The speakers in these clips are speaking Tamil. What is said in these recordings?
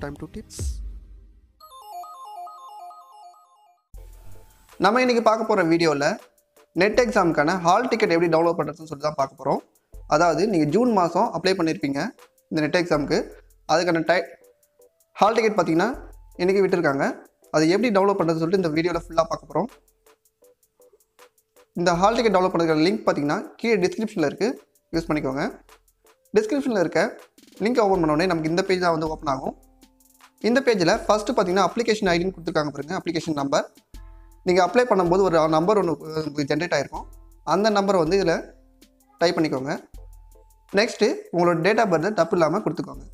டைம் டு டிப்ஸ் நம்ம இன்னைக்கு பார்க்க போகிற வீடியோவில் நெட் எக்ஸாமுக்கான ஹால் டிக்கெட் எப்படி டவுன்லோட் பண்ணுறதுன்னு சொல்லி தான் பார்க்க போகிறோம் அதாவது நீங்கள் ஜூன் மாதம் அப்ளை பண்ணியிருப்பீங்க இந்த நெட் எக்ஸாமுக்கு அதுக்கான டை ஹால் டிக்கெட் பார்த்தீங்கன்னா இன்றைக்கி விட்டுருக்காங்க அது எப்படி டவுன்லோட் பண்ணுறதுன்னு சொல்லிட்டு இந்த வீடியோவில் ஃபுல்லாக பார்க்க போகிறோம் இந்த ஹால் டிக்கெட் டவுன்லோட் பண்ணுறதுக்கான லிங்க் பார்த்தீங்கன்னா கீழே டிஸ்கிரிப்ஷனில் இருக்குது யூஸ் பண்ணிக்கோங்க டிஸ்கிரிப்ஷனில் இருக்க லிங்க் ஓப்பன் பண்ண உடனே நமக்கு இந்த பேஜ் தான் வந்து ஓப்பன் ஆகும் இந்த பேஜில் ஃபஸ்ட்டு பார்த்தீங்கன்னா அப்ளிகேஷன் ஐடின்னு கொடுத்துருக்காங்க பாருங்க அப்ளிகேஷன் நம்பர் நீங்கள் அப்ளை பண்ணும்போது ஒரு நம்பர் ஒன்று உங்களுக்கு ஜென்ரேட் ஆகிருக்கும் அந்த நம்பரை வந்து இதில் டைப் பண்ணிக்கோங்க நெக்ஸ்ட்டு உங்களோட டேட் ஆஃப் பர்த்தை தப்பு இல்லாமல் கொடுத்துக்கோங்க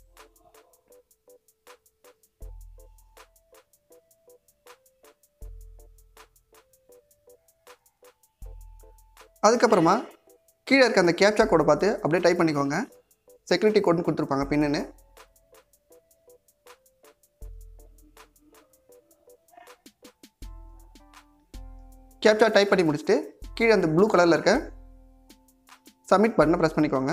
அதுக்கப்புறமா கீழே இருக்க அந்த கேப்சா கோடை பார்த்து அப்படியே டைப் பண்ணிக்கோங்க செக்யூரிட்டி கோட்னு கொடுத்துருப்பாங்க பின்னு கேப்சா டைப் பண்ணி முடிச்சுட்டு கீழே அந்த ப்ளூ கலரில் இருக்க சப்மிட் பட்டனை ப்ரெஸ் பண்ணிக்கோங்க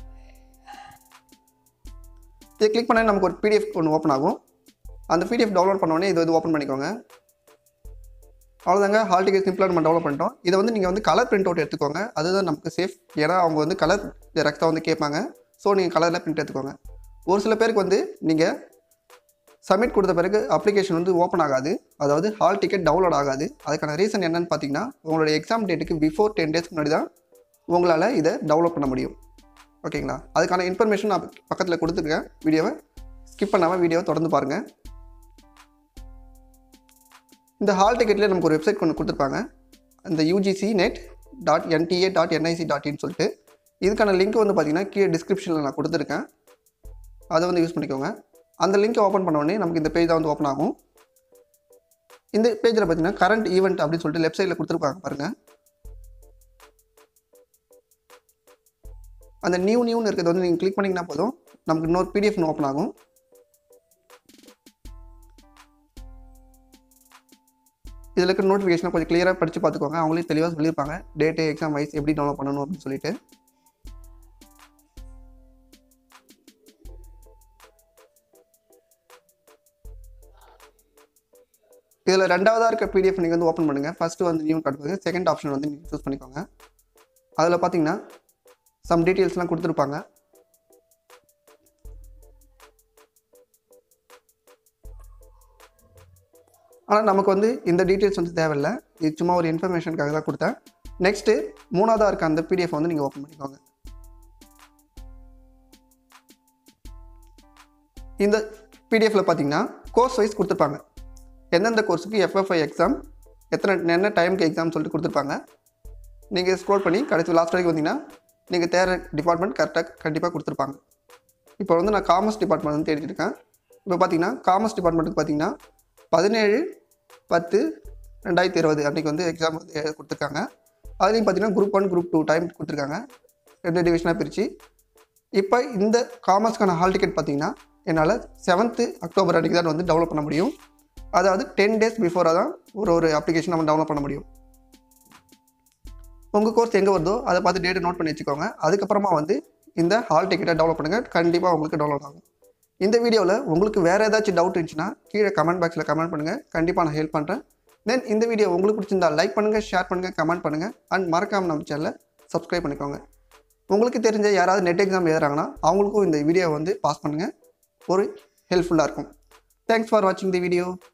இதை கிளிக் பண்ணால் நமக்கு ஒரு பிடிஎஃப் ஒன்று ஓப்பன் ஆகும் அந்த பிடிஎஃப் டவுன்லோட் பண்ணோடனே இது வந்து ஓப்பன் பண்ணிக்கோங்க அவ்வளோதாங்க ஹால் டிக்கெட் சிம்பிளாக நம்ம டவுன்லோட் பண்ணிட்டோம் இதை வந்து நீங்கள் வந்து கலர் பிரிண்ட் அவுட் எடுத்துக்கோங்க அதுதான் நமக்கு சேஃப் ஏன்னா அவங்க வந்து கலர் ஜெராக்ஸ் வந்து கேட்பாங்க ஸோ நீங்கள் கலரில் பிரிண்ட் எடுத்துக்கோங்க ஒரு சில பேருக்கு வந்து நீங்கள் சப்மிட் கொடுத்த பிறகு அப்ளிகேஷன் வந்து ஓப்பன் ஆகாது அதாவது ஹால் டிக்கெட் டவுன்லோட் ஆகாது அதுக்கான ரீசன் என்னன்னு பார்த்தீங்கன்னா உங்களோட எக்ஸாம் டேட்டுக்கு பிஃபோர் டென் டேஸ்க்கு முன்னாடி தான் உங்களால் இதை டவுன்லோட் பண்ண முடியும் ஓகேங்களா அதுக்கான இன்ஃபர்மேஷன் நான் பக்கத்தில் கொடுத்துருக்கேன் வீடியோவை ஸ்கிப் பண்ணாமல் வீடியோவை தொடர்ந்து பாருங்கள் இந்த ஹால் டிக்கெட்லேயே நமக்கு ஒரு வெப்சைட் கொண்டு கொடுத்துருப்பாங்க அந்த UGC net dot NTA dot NIC dot in சொல்லிட்டு இதுக்கான லிங்க் வந்து பார்த்தீங்கன்னா கீழே டிஸ்கிரிப்ஷனில் நான் கொடுத்துருக்கேன் அதை வந்து யூஸ் பண்ணிக்கோங்க அந்த லிங்க்கை ஓப்பன் பண்ண உடனே நமக்கு இந்த பேஜ் தான் வந்து ஓப்பன் ஆகும் இந்த பேஜில் பார்த்தீங்கன்னா கரண்ட் ஈவெண்ட் அப்படின்னு சொல்லிட்டு லெஃப்ட் சைடில் கொடுத்துருப்பாங்க பாருங்கள் அந்த நியூ நியூன்னு இருக்கிறது வந்து நீங்கள் கிளிக் பண்ணிங்கன்னா போதும் நமக்கு இன்னொரு பிடிஎஃப் ஓப்பன் ஆகும் இதில் இருக்க நோட்டிஃபிகேஷனை கொஞ்சம் கிளியராக படித்து பார்த்துக்கோங்க அவங்களே தெளிவாக சொல்லியிருப்பாங்க டேட்டு எக்ஸாம் வைஸ் எப்படி டவுன்லோட் பண்ணணும் அப்படின்னு சொல்லிட்டு இதில் ரெண்டாவதாக இருக்க பிடிஎஃப் நீங்கள் வந்து ஓப்பன் பண்ணுங்கள் ஃபஸ்ட்டு வந்து நியூ காட்டுறது செகண்ட் ஆப்ஷன் வந்து நீங்கள் சூஸ் பண்ணிக்கோங்க அதில் பார்த்தீங்கன்னா சம் டீட்டெயில்ஸ்லாம் கொடுத்துருப்பாங்க ஆனால் நமக்கு வந்து இந்த டீட்டெயில்ஸ் வந்து தேவையில்லை இது சும்மா ஒரு இன்ஃபர்மேஷனுக்காக தான் கொடுத்தேன் நெக்ஸ்ட்டு மூணாவதாக இருக்க அந்த பிடிஎஃப் வந்து நீங்கள் ஓப்பன் பண்ணிக்கோங்க இந்த பிடிஎஃப்ல பார்த்தீங்கன்னா கோர்ஸ் வைஸ் கொடுத்துருப்பாங்க எந்தெந்த கோர்ஸுக்கு எஃப்எஃப்ஐ எக்ஸாம் எத்தனை என்ன டைமுக்கு எக்ஸாம் சொல்லிட்டு கொடுத்துருப்பாங்க நீங்கள் ஸ்க்ரோல் பண்ணி கடைசி லாஸ்ட் வரைக்கும் வந்தீங்கன்னா நீங்கள் தேர டிபார்ட்மெண்ட் கரெக்டாக கண்டிப்பாக கொடுத்துருப்பாங்க இப்போ வந்து நான் காமர்ஸ் டிபார்ட்மெண்ட் வந்து தேடிட்டு இருக்கேன் இப்போ பார்த்தீங்கன்னா காமர்ஸ் டிபார்ட்மெண்ட்டுக்கு பார்த்தீங்கன்னா பதினேழு பத்து ரெண்டாயிரத்தி இருபது அன்றைக்கி வந்து எக்ஸாம் வந்து கொடுத்துருக்காங்க அதுலேயும் பார்த்தீங்கன்னா group one group two time கொடுத்துருக்காங்க ரெண்டு டிவிஷனாக பிரித்து இப்போ இந்த காமர்ஸ்க்கான ஹால் டிக்கெட் பார்த்தீங்கன்னா என்னால் செவன்த்து அக்டோபர் அன்றைக்கி தான் வந்து டவுன்லோட் பண்ண முடியும் அதாவது டென் டேஸ் பிஃபோராக தான் ஒரு ஒரு அப்ளிகேஷன் நம்ம டவுன்லோட் பண்ண முடியும் உங்கள் கோர்ஸ் எங்கே வருதோ அதை பார்த்து டேட்டை நோட் பண்ணி வச்சுக்கோங்க அதுக்கப்புறமா வந்து இந்த ஹால் டிக்கெட்டை டெவலப் பண்ணுங்கள் கண்டிப்பாக உங்களுக்கு டவுன்லோட் ஆகும் இந்த வீடியோவில் உங்களுக்கு வேறு ஏதாச்சும் டவுட் இருந்துச்சுன்னா கீழே கமெண்ட் பாக்ஸில் கமெண்ட் பண்ணுங்கள் கண்டிப்பாக நான் ஹெல்ப் பண்ணுறேன் தென் இந்த வீடியோ உங்களுக்கு பிடிச்சிருந்தா லைக் பண்ணுங்கள் ஷேர் பண்ணுங்கள் கமெண்ட் பண்ணுங்கள் அண்ட் மறக்காமல் நம்ம சேனலை சப்ஸ்கிரைப் பண்ணிக்கோங்க உங்களுக்கு தெரிஞ்ச யாராவது நெட் எக்ஸாம் எழுதுறாங்கன்னா அவங்களுக்கும் இந்த வீடியோ வந்து பாஸ் பண்ணுங்கள் ஒரு ஹெல்ப்ஃபுல்லாக இருக்கும் தேங்க்ஸ் ஃபார் வாட்சிங் தி வீடியோ